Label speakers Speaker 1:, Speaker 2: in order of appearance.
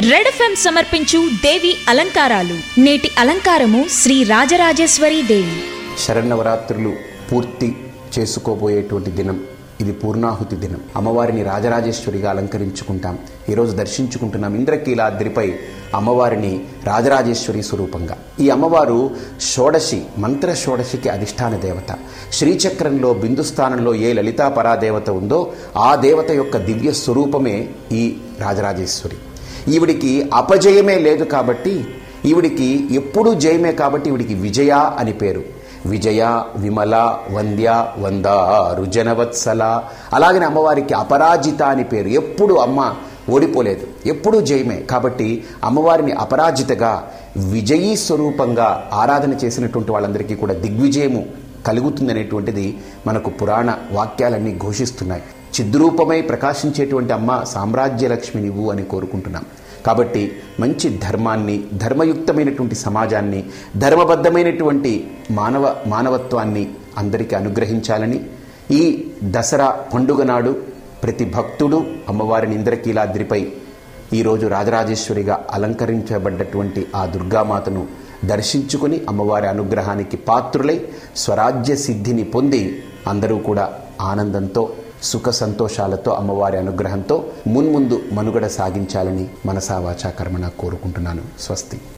Speaker 1: red FM సమర్పించు దేవి అలంకారాలు నేటి అలంకారము శ్రీ రాజరాజేశ్వరి దేవి
Speaker 2: శరన్నవరాత్రులు పూర్తి చేసుకోబోయేటువంటి దినం ఇది పూర్ణాహుతి దినం అమ్మవారిని రాజరాజేశ్వరిగా అలంకరించుకుంటాం ఈరోజు దర్శించుకుంటున్నాం ఇంద్రకీలాద్రిపై అమ్మవారిని రాజరాజేశ్వరి స్వరూపంగా ఈ అమ్మవారు షోడశి మంత్ర షోడశికి అధిష్టాన దేవత శ్రీచక్రంలో బిందుస్థానంలో ఏ లలితా పరాదేవత ఉందో ఆ దేవత యొక్క దివ్య స్వరూపమే ఈ రాజరాజేశ్వరి ఈవిడికి అపజయమే లేదు కాబట్టి ఈవిడికి ఎప్పుడూ జయమే కాబట్టి ఈవిడికి విజయ అని పేరు విజయ విమల వంద్య వందారు జనవత్సల అలాగనే అమ్మవారికి అపరాజిత అని పేరు ఎప్పుడు అమ్మ ఓడిపోలేదు ఎప్పుడూ జయమే కాబట్టి అమ్మవారిని అపరాజితగా విజయీ స్వరూపంగా ఆరాధన చేసినటువంటి వాళ్ళందరికీ కూడా దిగ్విజయము కలుగుతుందనేటువంటిది మనకు పురాణ వాక్యాలన్నీ ఘోషిస్తున్నాయి చిద్రూపమై ప్రకాశించేటువంటి అమ్మ సామ్రాజ్య లక్ష్మి నువ్వు అని కోరుకుంటున్నాం కాబట్టి మంచి ధర్మాన్ని ధర్మయుక్తమైనటువంటి సమాజాన్ని ధర్మబద్ధమైనటువంటి మానవ మానవత్వాన్ని అందరికీ అనుగ్రహించాలని ఈ దసరా పండుగ నాడు ప్రతి భక్తుడు అమ్మవారిని ఇంద్రకీలాద్రిపై ఈరోజు రాజరాజేశ్వరిగా అలంకరించబడ్డటువంటి ఆ దుర్గామాతను దర్శించుకుని అమ్మవారి అనుగ్రహానికి పాత్రులై స్వరాజ్య సిద్ధిని పొంది అందరూ కూడా ఆనందంతో సుఖ సంతోషాలతో అమ్మవారి అనుగ్రహంతో మున్ముందు మనుగడ సాగించాలని మనసావాచా కర్మణ కోరుకుంటున్నాను స్వస్తి